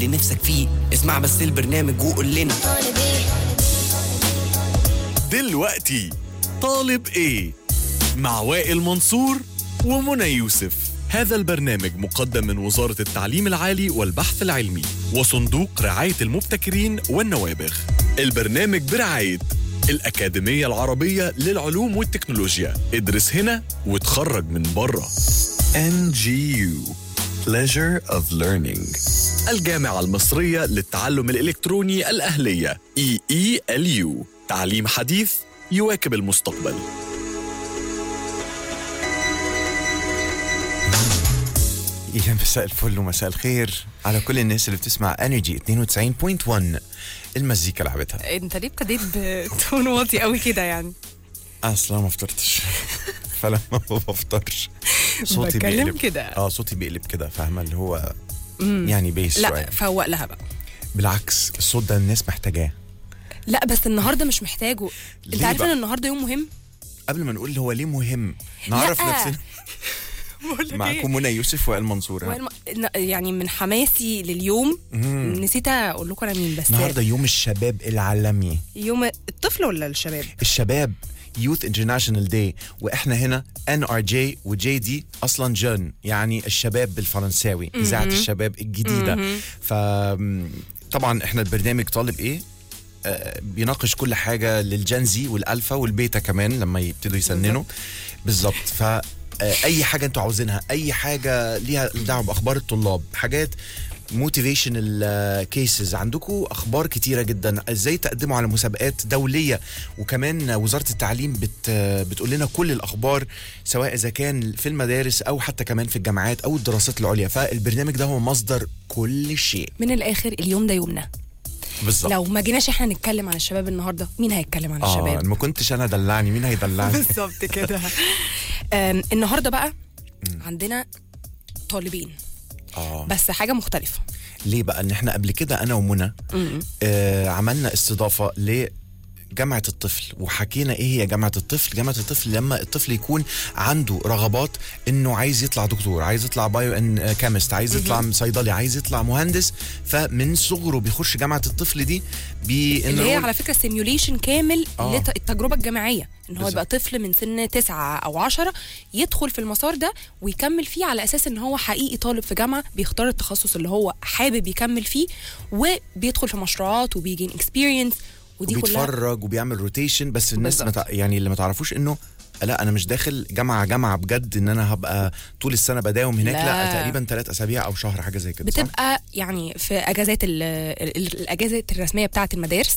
اللي نفسك فيه اسمع بس البرنامج وقول لنا دلوقتي طالب ايه مع وائل منصور ومنى يوسف هذا البرنامج مقدم من وزارة التعليم العالي والبحث العلمي وصندوق رعاية المبتكرين والنوابغ البرنامج برعاية الأكاديمية العربية للعلوم والتكنولوجيا ادرس هنا وتخرج من بره NGU Pleasure of Learning الجامعة المصرية للتعلم الإلكتروني الأهلية EELU تعليم حديث يواكب المستقبل يا مساء الفل ومساء الخير على كل الناس اللي بتسمع انرجي 92.1 المزيكا لعبتها انت ليه ابتديت بتون واطي قوي كده يعني اصلا ما فطرتش فلما ما بفطرش صوتي بتكلم بيقلب كده. اه صوتي بيقلب كده فاهمه اللي هو يعني بيس لا شويه فوق لها بقى بالعكس الصوت ده الناس محتاجاه لا بس النهارده مش محتاجه انت ليه عارف بقى؟ ان النهارده يوم مهم قبل ما نقول هو ليه مهم نعرف لا. نفسنا بقول لك معكم منى يوسف وائل منصور ها؟ والم... ن- يعني من حماسي لليوم نسيت اقول لكم انا مين بس النهارده يوم الشباب العالمي يوم الطفل ولا الشباب الشباب يوث انترناشونال داي واحنا هنا ان ار جي وجي دي اصلا جن يعني الشباب بالفرنساوي اذاعه الشباب الجديده ف طبعا احنا البرنامج طالب ايه آه، بيناقش كل حاجه للجنزي والالفا والبيتا كمان لما يبتدوا يسننوا بالظبط ف آه، اي حاجه انتوا عاوزينها اي حاجه ليها دعوه باخبار الطلاب حاجات موتيفيشنال كيسز عندكم اخبار كتيره جدا ازاي تقدموا على مسابقات دوليه وكمان وزاره التعليم بت بتقول لنا كل الاخبار سواء اذا كان في المدارس او حتى كمان في الجامعات او الدراسات العليا فالبرنامج ده هو مصدر كل شيء من الاخر اليوم ده يومنا بالظبط لو ما جيناش احنا نتكلم عن الشباب النهارده مين هيتكلم عن اه الشباب ما كنتش انا دلعني مين هيدلعني بالظبط كده أم، النهارده بقى عندنا طالبين اه بس حاجه مختلفه ليه بقى ان احنا قبل كده انا ومنى آه عملنا استضافه لجامعة الطفل وحكينا ايه هي جامعة الطفل جامعة الطفل لما الطفل يكون عنده رغبات انه عايز يطلع دكتور عايز يطلع بايو ان كيمست عايز يطلع صيدلي عايز يطلع مهندس فمن صغره بيخش جامعة الطفل دي بي اللي هي enroll- على فكره سيميوليشن كامل آه. للتجربه الجامعيه ان هو بالظبط. يبقى طفل من سن تسعة او عشرة يدخل في المسار ده ويكمل فيه على اساس ان هو حقيقي طالب في جامعه بيختار التخصص اللي هو حابب يكمل فيه وبيدخل في مشروعات وبيجين اكسبيرينس ودي كلها وبيتفرج وبيعمل روتيشن بس الناس بالظبط. متع... يعني اللي ما تعرفوش انه لا انا مش داخل جامعه جامعه بجد ان انا هبقى طول السنه بداوم هناك لا, لا. لا تقريبا ثلاث اسابيع او شهر حاجه زي كده صح؟ بتبقى يعني في اجازات ال- ال- الاجازات الرسميه بتاعه المدارس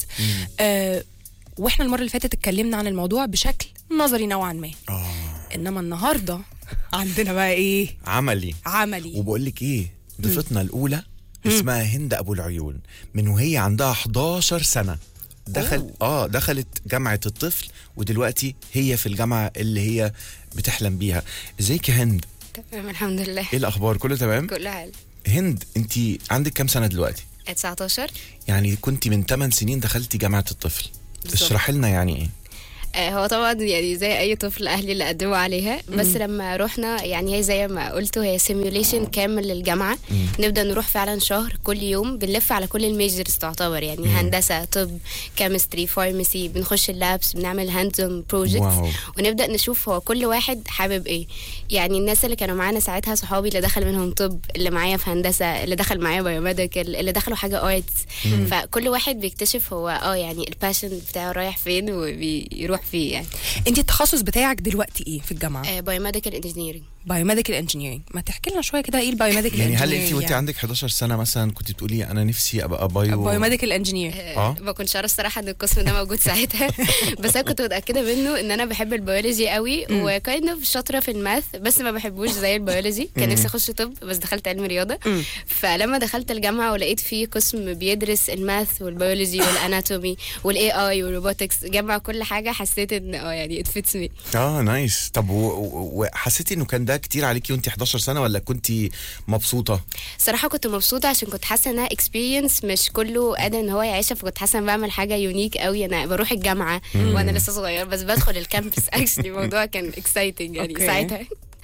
آه واحنا المره اللي فاتت اتكلمنا عن الموضوع بشكل نظري نوعا ما اه انما النهارده عندنا بقى ايه عملي عملي وبقول لك ايه ضيفتنا الاولى اسمها هند ابو العيون من وهي عندها 11 سنه دخل اه دخلت جامعه الطفل ودلوقتي هي في الجامعه اللي هي بتحلم بيها ازيك يا هند تمام الحمد لله ايه الاخبار كله تمام كل حال هند انت عندك كام سنه دلوقتي 19 يعني كنت من 8 سنين دخلتي جامعه الطفل بالظبط. اشرحي لنا يعني ايه آه، هو طبعا يعني زي اي طفل اهلي اللي قدموا عليها بس لما رحنا يعني هي زي ما قلتوا هي سيميوليشن كامل للجامعه نبدا نروح فعلا شهر كل يوم بنلف على كل الميجرز تعتبر يعني هندسه طب كيمستري فارماسي بنخش اللابس بنعمل هاندز اون بروجكتس واو. ونبدا نشوف هو كل واحد حابب ايه يعني الناس اللي كانوا معانا ساعتها صحابي اللي دخل منهم طب اللي معايا في هندسه اللي دخل معايا بايوميديكال اللي دخلوا حاجه ارتس فكل واحد بيكتشف هو اه يعني الباشن بتاعه رايح فين وبيروح فيه يعني انت التخصص بتاعك دلوقتي ايه في الجامعه بايوميديكال انجينيرنج بايوميديكال انجينيرنج ما تحكي لنا شويه كده ايه البايوميديكال يعني هل انت وانت عندك 11 سنه مثلا كنت بتقولي انا نفسي ابقى بايو بايوميديكال انجينير آه. ما كنتش اعرف الصراحه ان القسم ده موجود ساعتها بس انا كنت متاكده منه ان انا بحب البيولوجي قوي وكايند اوف شاطره في الماث بس ما بحبوش زي البيولوجي كان نفسي اخش طب بس دخلت علم رياضه فلما دخلت الجامعه ولقيت فيه قسم بيدرس الماث والبيولوجي والاناتومي والاي اي والروبوتكس جمع كل حاجه حسيت ان اه يعني ات فيتس مي اه نايس طب و- و- وحسيتي انه كان ده كتير عليكي وانت 11 سنه ولا كنت مبسوطه صراحه كنت مبسوطه عشان كنت حاسه انها اكسبيرينس مش كله قادر ان هو يعيشها فكنت حاسه ان بعمل حاجه يونيك قوي انا بروح الجامعه وانا لسه صغير بس بدخل الكامبس اكشلي الموضوع كان اكسايتنج يعني أوكي. ساعتها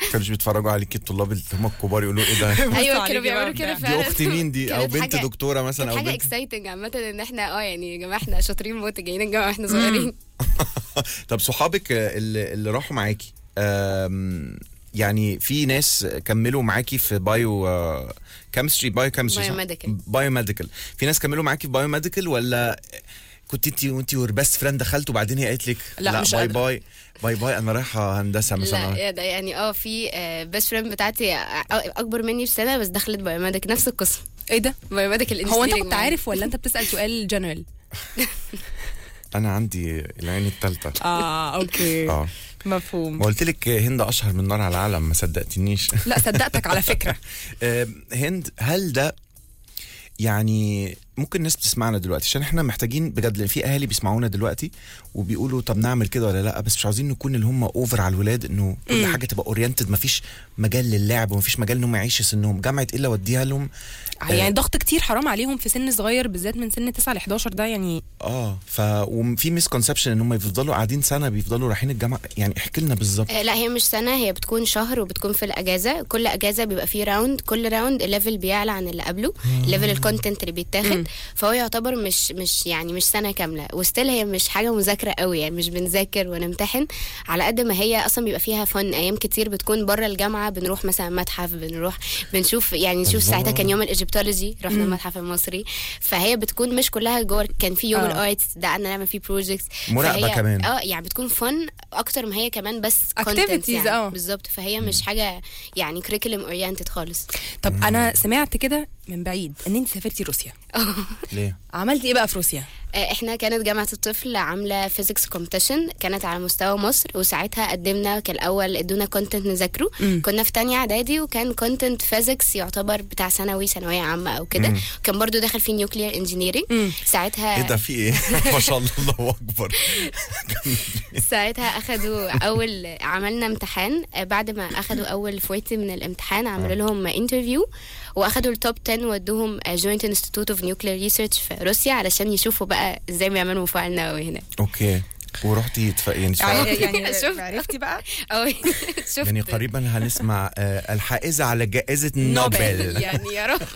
كانوش بيتفرجوا عليكي الطلاب اللي هم الكبار يقولوا ايه ده ايوه عليكي كانوا بيعملوا بقى كده بتاع. فعلا دي اختي مين دي او كانت بنت حاجة- دكتوره مثلا كانت او حاجه بنت اكسايتنج عامه ان احنا اه يعني يا جماعه احنا شاطرين موت جايين الجامعه واحنا صغيرين طب صحابك اللي, اللي راحوا معاكي آم، يعني في ناس كملوا معاكي في بايو كيمستري بايو كيمستري Biomedical. بايو ميديكال في ناس كملوا معاكي في بايو ميديكال ولا كنت انت وانت بس فريند دخلت وبعدين هي قالت لك لا، مش باي قادرة. باي باي باي انا رايحه هندسه لا مثلا يا ده يعني اه في بيست فريند بتاعتي أ- اكبر مني بسنه بس دخلت بايوميديك نفس القسم ايه ده بايوميديكال هو انت كنت عارف ولا انت بتسال سؤال جنرال انا عندي العين الثالثه اه اوكي اه مفهوم وقلت لك هند اشهر من نار على العالم ما صدقتنيش لا صدقتك على فكره آه، هند هل ده يعني ممكن الناس بتسمعنا دلوقتي عشان احنا محتاجين بجد لان في اهالي بيسمعونا دلوقتي وبيقولوا طب نعمل كده ولا لا بس مش عاوزين نكون اللي هم اوفر على الولاد انه كل حاجه تبقى اورينتد مفيش مجال للعب ومفيش مجال انهم يعيشوا سنهم جامعه ايه اللي اوديها لهم يعني ضغط كتير حرام عليهم في سن صغير بالذات من سن 9 ل 11 ده يعني اه ف وفي مسكونسبشن ان هم يفضلوا قاعدين سنه بيفضلوا رايحين الجامعه يعني احكي لنا بالظبط آه، لا هي مش سنة هي بتكون شهر وبتكون في الأجازة كل أجازة بيبقى فيه راوند كل راوند الليفل بيعلى عن اللي قبله ليفل الكونتنت اللي بيتاخد فهو يعتبر مش مش يعني مش سنة كاملة وستيل هي مش حاجة مذاكرة قوي يعني مش بنذاكر ونمتحن على قد ما هي أصلا بيبقى فيها فن أيام كتير بتكون بره الجامعة بنروح مثلا متحف بنروح بنشوف يعني نشوف ساعتها كان يوم الإيجيبتولوجي رحنا المتحف المصري فهي بتكون مش كلها جوه كان في يوم آه. الارتس ده قعدنا نعمل فيه بروجكتس مراقبة كمان. اه يعني بتكون فن اكتر ما هي كمان بس Activities، contents يعني اه. بالظبط فهي مش حاجه يعني كريكولم اورينتد خالص طب انا سمعت كده من بعيد ان انت سافرتي روسيا ليه عملتي ايه بقى في روسيا آه، احنا كانت جامعه الطفل عامله فيزيكس كومبيتيشن كانت على مستوى مصر وساعتها قدمنا كان الاول ادونا كونتنت نذاكره كنا في تانية اعدادي وكان كونتنت فيزيكس يعتبر بتاع ثانوي ثانويه عامه او كده كان برضو داخل فيه نيوكليير انجينيرنج ساعتها ايه ده في ايه ما شاء الله الله اكبر ساعتها اخدوا اول عملنا امتحان آه، بعد ما اخدوا اول 40 من الامتحان عملوا لهم انترفيو واخدوا التوب 10 ودوهم جوينت انستيتوت اوف نيوكلير ريسيرش في روسيا علشان يشوفوا بقى ازاي بيعملوا مفاعل نووي هناك اوكي ورحتي تف... يعني تف... يعني شوف. عرفتي بقى أو شفت يعني قريبا هنسمع آه، الحائزة على جائزة نوبل يعني يا رب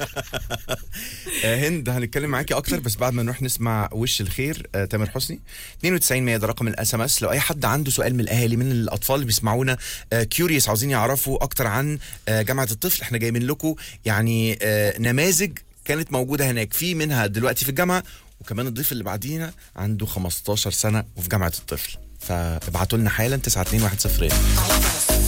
آه، هند هنتكلم معاكي اكتر بس بعد ما نروح نسمع وش الخير آه، تامر حسني 92 100 ده رقم الاس ام اس لو اي حد عنده سؤال من الاهالي من الاطفال اللي بيسمعونا كيوريوس عاوزين يعرفوا اكتر عن آه، جامعه الطفل احنا جايبين لكم يعني آه، نماذج كانت موجوده هناك في منها دلوقتي في الجامعه وكمان الضيف اللي بعدينا عنده 15 سنه وفي جامعه الطفل فابعتوا لنا حالا 92102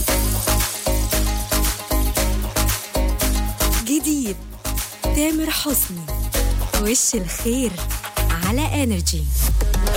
جديد تامر حسني وش الخير على انرجي